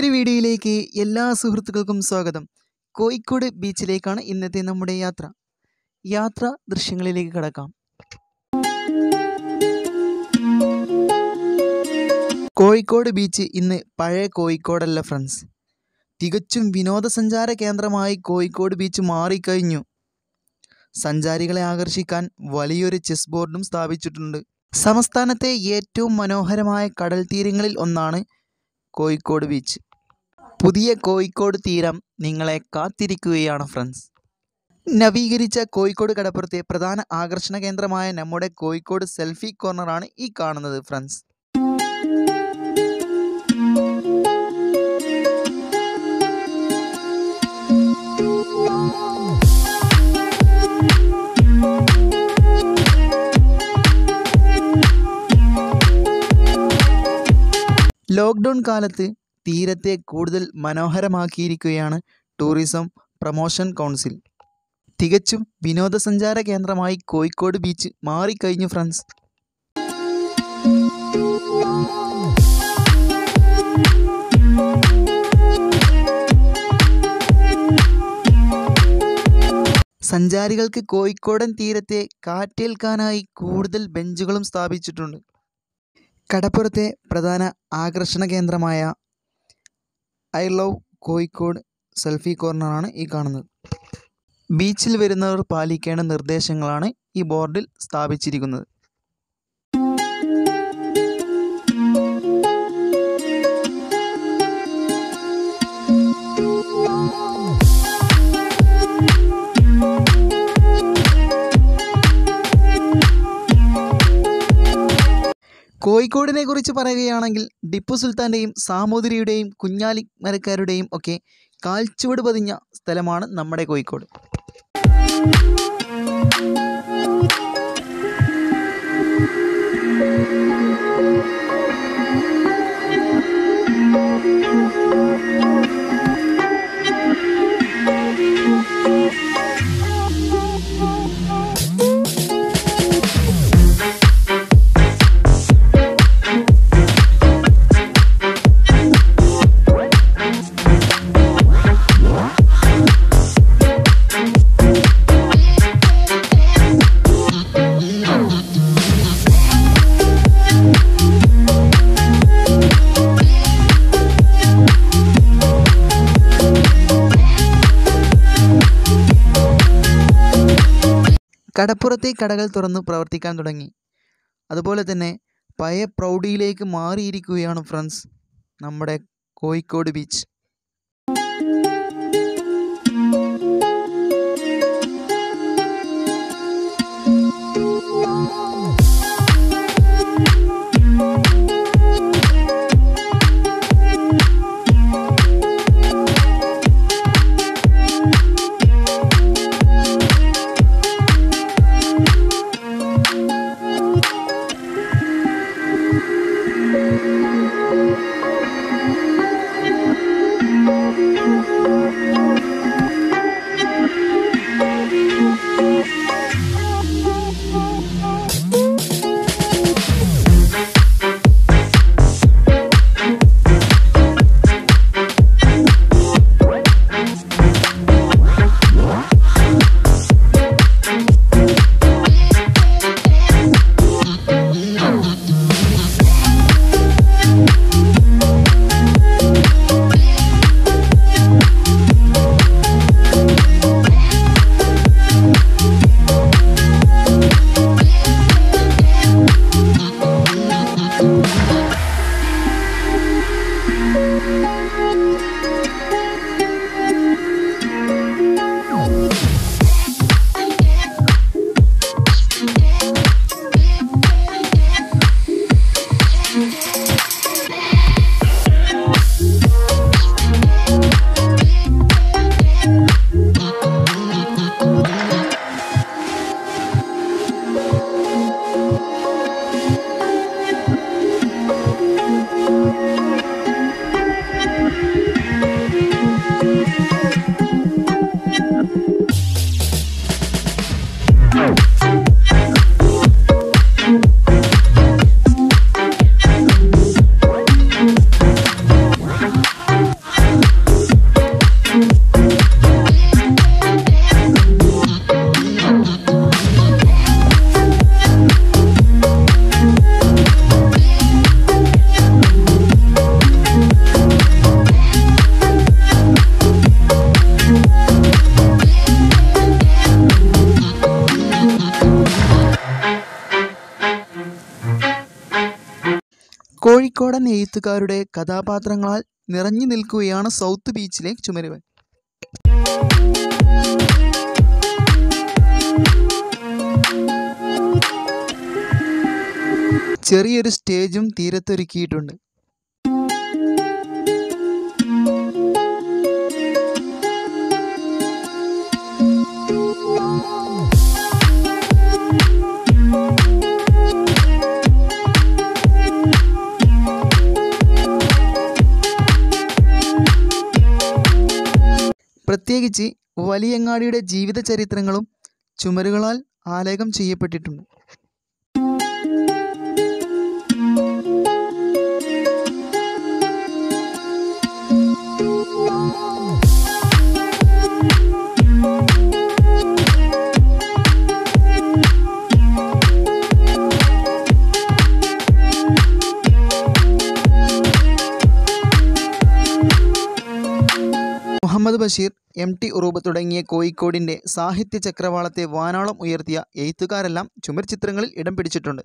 പുതിയൊരു വീഡിയോയിലേക്ക് എല്ലാ സുഹൃത്തുക്കൾക്കും സ്വാഗതം കോഴിക്കോട് ബീച്ചിലേക്കാണ് ഇന്നത്തെ നമ്മുടെ യാത്ര യാത്ര ദൃശ്യങ്ങളിലേക്ക് കടക്കാം കോഴിക്കോട് ബീച്ച് ഇന്ന് പഴയ കോഴിക്കോടല്ല ഫ്രണ്ട്സ് തികച്ചും വിനോദസഞ്ചാര കേന്ദ്രമായി കോഴിക്കോട് ബീച്ച് മാറിക്കഴിഞ്ഞു സഞ്ചാരികളെ ആകർഷിക്കാൻ വലിയൊരു ചെസ് ബോർഡും സ്ഥാപിച്ചിട്ടുണ്ട് സംസ്ഥാനത്തെ ഏറ്റവും മനോഹരമായ കടൽ തീരങ്ങളിൽ ഒന്നാണ് കോഴിക്കോട് ബീച്ച് പുതിയ കോഴിക്കോട് തീരം നിങ്ങളെ കാത്തിരിക്കുകയാണ് ഫ്രണ്ട്സ് നവീകരിച്ച കോഴിക്കോട് കടപ്പുറത്തെ പ്രധാന ആകർഷണ കേന്ദ്രമായ നമ്മുടെ കോഴിക്കോട് സെൽഫി കോർണറാണ് ഈ കാണുന്നത് ഫ്രണ്ട്സ് ലോക്ക്ഡൗൺ കാലത്ത് തീരത്തെ കൂടുതൽ മനോഹരമാക്കിയിരിക്കുകയാണ് ടൂറിസം പ്രൊമോഷൻ കൗൺസിൽ തികച്ചും വിനോദസഞ്ചാര കേന്ദ്രമായി കോഴിക്കോട് ബീച്ച് മാറിക്കഴിഞ്ഞു ഫ്രണ്ട്സ് സഞ്ചാരികൾക്ക് കോഴിക്കോടൻ തീരത്തെ കാറ്റേൽക്കാനായി കൂടുതൽ ബെഞ്ചുകളും സ്ഥാപിച്ചിട്ടുണ്ട് കടപ്പുറത്തെ പ്രധാന ആകർഷണ കേന്ദ്രമായ ഐ ലവ് കോഴിക്കോട് സെൽഫി കോർണറാണ് ഈ കാണുന്നത് ബീച്ചിൽ വരുന്നവർ പാലിക്കേണ്ട നിർദ്ദേശങ്ങളാണ് ഈ ബോർഡിൽ സ്ഥാപിച്ചിരിക്കുന്നത് കോഴിക്കോടിനെ കുറിച്ച് പറയുകയാണെങ്കിൽ ടിപ്പു സുൽത്താൻ്റെയും സാമൂതിരിയുടെയും കുഞ്ഞാലി മരക്കാരുടെയും ഒക്കെ കാൽച്ചുവട് പതിഞ്ഞ സ്ഥലമാണ് നമ്മുടെ കോഴിക്കോട് കടപ്പുറത്തെ കടകൾ തുറന്ന് പ്രവർത്തിക്കാൻ തുടങ്ങി അതുപോലെ തന്നെ പഴയ പ്രൗഢിയിലേക്ക് മാറിയിരിക്കുകയാണ് ഫ്രണ്ട്സ് നമ്മുടെ കോഴിക്കോട് ബീച്ച് കോഴിക്കോടൻ എഴുത്തുകാരുടെ കഥാപാത്രങ്ങളാൽ നിറഞ്ഞു നിൽക്കുകയാണ് സൗത്ത് ബീച്ചിലെ ചുമരുകൾ ചെറിയൊരു സ്റ്റേജും തീരത്തൊരുക്കിയിട്ടുണ്ട് പ്രത്യേകിച്ച് വലിയങ്ങാടിയുടെ ജീവിത ചരിത്രങ്ങളും ചുമരുകളാൽ ആലേഖം ചെയ്യപ്പെട്ടിട്ടുണ്ട് മുഹമ്മദ് ബഷീർ എം ടി ഉറൂബ് തുടങ്ങിയ കോഴിക്കോടിൻ്റെ സാഹിത്യ ചക്രവാളത്തെ വാനോളം ഉയർത്തിയ എഴുത്തുകാരെല്ലാം ചുമർ ചിത്രങ്ങളിൽ ഇടം പിടിച്ചിട്ടുണ്ട്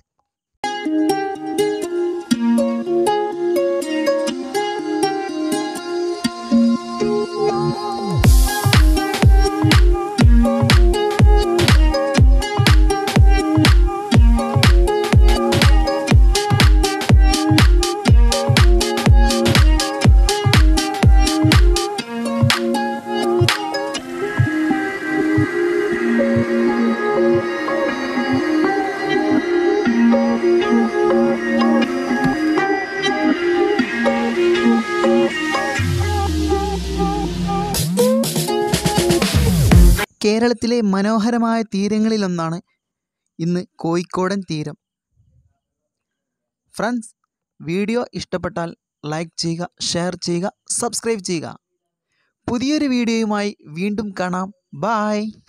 കേരളത്തിലെ മനോഹരമായ തീരങ്ങളിലൊന്നാണ് ഇന്ന് കോഴിക്കോടൻ തീരം ഫ്രണ്ട്സ് വീഡിയോ ഇഷ്ടപ്പെട്ടാൽ ലൈക്ക് ചെയ്യുക ഷെയർ ചെയ്യുക സബ്സ്ക്രൈബ് ചെയ്യുക പുതിയൊരു വീഡിയോയുമായി വീണ്ടും കാണാം ബായ്